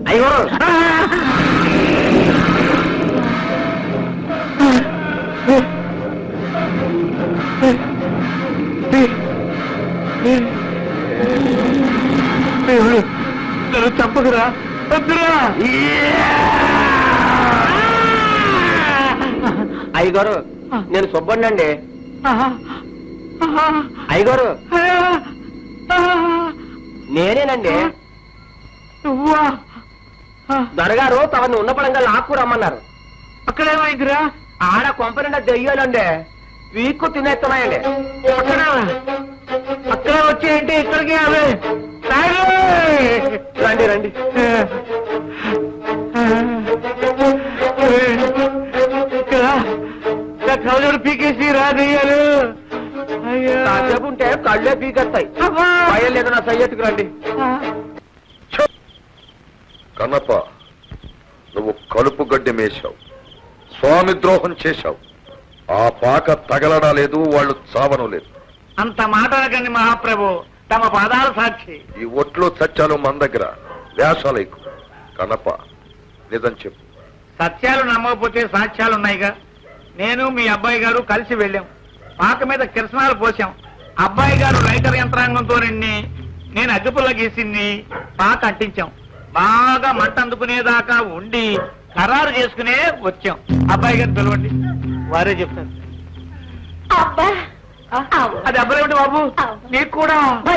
అయ్యో దేవుడు నన్ను చంపకురా వద్దురా అయ్యగారు నేను సుబ్బండి అయ్యగారు నేనేనండి నువ్వా దొరగారు తమని ఉన్న పడంగా లాక్కు రమ్మన్నారు అక్కడేమైందిరా ఆడ కొంపనిండా దెయ్యాలండి వీక్కు తినేస్తున్నాయండి అక్కడ అక్కడ వచ్చేయండి ఇక్కడికి అవి రండి రండి ఇక్కడ కౌలుడు పీకేసి రాదయ్యారు అయ్యో కాసేపు ఉంటే కళ్ళే పీకేస్తాయి అబ్బా. భయం లేదు నా సయ్యట్టుకు రండి కన్నప్ప నువ్వు కలుపు గడ్డి మేశావు స్వామి ద్రోహం చేశావు ఆ పాక తగలడా లేదు వాళ్ళు చావను లేదు అంత మాట అనకండి మహాప్రభు తమ పాదాల సాక్షి ఈ ఒట్లో సత్యాలు మన దగ్గర వేషాలకు కన్నప్ప నిజం చెప్పు సత్యాలు నమ్మకపోతే సాక్ష్యాలు ఉన్నాయిగా నేను మీ అబ్బాయి గారు కలిసి వెళ్ళాం పాక మీద కిరసనాలు పోసాం అబ్బాయి గారు రైటర్ యంత్రాంగంతో నిండి నేను అగ్గిపుల్ల గీసింది పాక అంటించాం బాగా మంట అందుకునేదాకా ఉండి ఖరారు చేసుకునే వచ్చాం అబ్బాయి గారిని పిలవండి వారే చెప్తారు అబ్బా ఆ, అది అబ్బాయి ఏమిటి బాబు నీకు కూడా